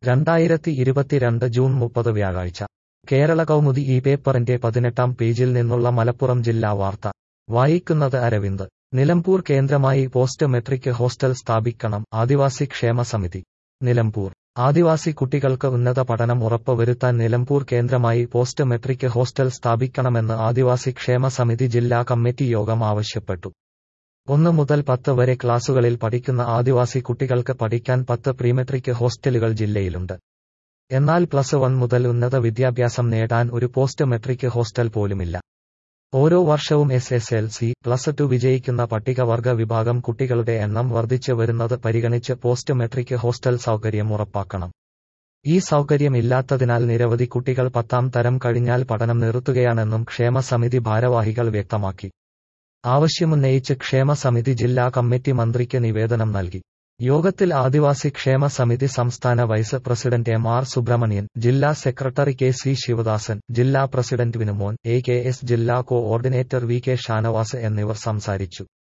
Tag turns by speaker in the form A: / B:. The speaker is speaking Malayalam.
A: രണ്ടായിരത്തി ഇരുപത്തിരണ്ട് ജൂൺ മുപ്പത് വ്യാഴാഴ്ച കേരള കൗമുദി ഈ പേപ്പറിന്റെ പതിനെട്ടാം പേജിൽ നിന്നുള്ള മലപ്പുറം ജില്ലാ വാർത്ത വായിക്കുന്നത് അരവിന്ദ് നിലമ്പൂർ കേന്ദ്രമായി പോസ്റ്റ് മെട്രിക് ഹോസ്റ്റൽ സ്ഥാപിക്കണം ആദിവാസി ക്ഷേമ സമിതി നിലമ്പൂർ ആദിവാസി കുട്ടികൾക്ക് ഉന്നത പഠനം ഉറപ്പുവരുത്താൻ നിലമ്പൂർ കേന്ദ്രമായി പോസ്റ്റ് മെട്രിക് ഹോസ്റ്റൽ സ്ഥാപിക്കണമെന്ന് ആദിവാസി ക്ഷേമ സമിതി ജില്ലാ കമ്മിറ്റി യോഗം ആവശ്യപ്പെട്ടു ഒന്ന് മുതൽ പത്ത് വരെ ക്ലാസുകളിൽ പഠിക്കുന്ന ആദിവാസി കുട്ടികൾക്ക് പഠിക്കാൻ പത്ത് പ്രീമെട്രിക് ഹോസ്റ്റലുകൾ ജില്ലയിലുണ്ട് എന്നാൽ പ്ലസ് വൺ മുതൽ ഉന്നത വിദ്യാഭ്യാസം നേടാൻ ഒരു പോസ്റ്റ് മെട്രിക് ഹോസ്റ്റൽ പോലുമില്ല ഓരോ വർഷവും S S L C plus two വിജയിക്കുന്ന പട്ടികവർഗ വിഭാഗം കുട്ടികളുടെ എണ്ണം വർദ്ധിച്ചു വരുന്നത് പരിഗണിച്ച് പോസ്റ്റ് മെട്രിക് ഹോസ്റ്റൽ സൗകര്യം ഉറപ്പാക്കണം ഈ സൗകര്യം ഇല്ലാത്തതിനാൽ നിരവധി കുട്ടികൾ പത്താം തരം കഴിഞ്ഞാൽ പഠനം നിർത്തുകയാണെന്നും ക്ഷേമ സമിതി ഭാരവാഹികൾ വ്യക്തമാക്കി ആവശ്യമുന്നയിച്ച് ക്ഷേമ സമിതി ജില്ലാ കമ്മിറ്റി മന്ത്രിക്ക് നിവേദനം നൽകി യോഗത്തിൽ ആദിവാസി ക്ഷേമ സമിതി സംസ്ഥാന vice president M R Subramanian ജില്ലാ സെക്രട്ടറി കെ സി ശിവദാസൻ ജില്ലാ president Vinumon A K S ജില്ലാ കോഓർഡിനേറ്റർ വി കെ ഷാനവാസ് എന്നിവർ സംസാരിച്ചു